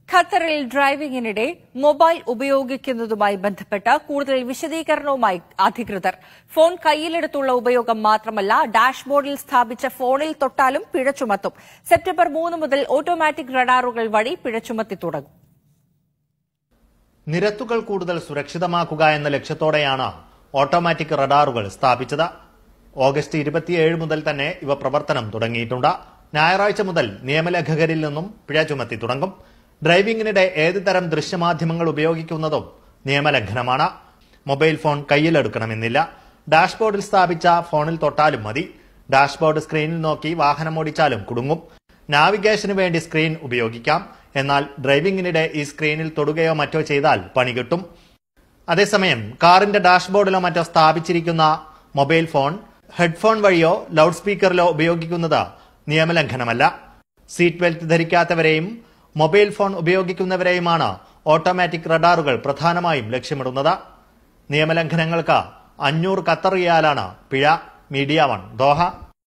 ഖത്തറിൽ ഡ്രൈവിംഗിനിടെ മൊബൈൽ ഉപയോഗിക്കുന്നതുമായി ബന്ധപ്പെട്ട് കൂടുതൽ വിശദീകരണവുമായി അധികൃതർ ഫോൺ കയ്യിലെടുത്തുള്ള ഉപയോഗം മാത്രമല്ല ഡാഷ്ബോർഡിൽ സ്ഥാപിച്ച ഫോണിൽ തൊട്ടാലും പിഴ ചുമത്തും സെപ്റ്റംബർ മൂന്ന് മുതൽ ഓട്ടോമാറ്റിക് റഡാറുകൾ വഴി പിഴ ചുമത്തി തുടങ്ങും നിരത്തുകൾ കൂടുതൽ സുരക്ഷിതമാക്കുക എന്ന ലക്ഷ്യത്തോടെയാണ് ഓട്ടോമാറ്റിക് റഡാറുകൾ സ്ഥാപിച്ചത് ഓഗസ്റ്റ് ഇരുപത്തിയേഴ് മുതൽ തന്നെ ഇവ പ്രവർത്തനം തുടങ്ങിയിട്ടുണ്ട് ഞായറാഴ്ച മുതൽ നിയമലംഘകരിൽ നിന്നും പിഴ ചുമത്തി തുടങ്ങും ഡ്രൈവിംഗിനിടെ ഏത് തരം ദൃശ്യമാധ്യമങ്ങൾ ഉപയോഗിക്കുന്നതും നിയമലംഘനമാണ് മൊബൈൽ ഫോൺ കയ്യിലെടുക്കണമെന്നില്ല ഡാഷ്ബോർഡിൽ സ്ഥാപിച്ച ഫോണിൽ തൊട്ടാലും മതി ഡാഷ്ബോർഡ് സ്ക്രീനിൽ നോക്കി വാഹനം ഓടിച്ചാലും കുടുങ്ങും നാവിഗേഷന് വേണ്ടി സ്ക്രീൻ ഉപയോഗിക്കാം എന്നാൽ ഡ്രൈവിംഗിനിടെ ഈ സ്ക്രീനിൽ തൊടുകയോ മറ്റോ ചെയ്താൽ പണി കിട്ടും അതേസമയം കാറിന്റെ ഡാഷ്ബോർഡിലോ മറ്റോ സ്ഥാപിച്ചിരിക്കുന്ന മൊബൈൽ ഫോൺ ഹെഡ്ഫോൺ വഴിയോ ലൗഡ് സ്പീക്കറിലോ ഉപയോഗിക്കുന്നത് നിയമലംഘനമല്ല സീറ്റ് ബെൽറ്റ് ധരിക്കാത്തവരെയും മൊബൈൽ ഫോൺ ഉപയോഗിക്കുന്നവരെയുമാണ് ഓട്ടോമാറ്റിക് റഡാറുകൾ പ്രധാനമായും ലക്ഷ്യമിടുന്നത് നിയമലംഘനങ്ങൾക്ക് അഞ്ഞൂറ് ഖത്തർ റിയാലാണ് പിഴ മീഡിയ വൺ ദോഹ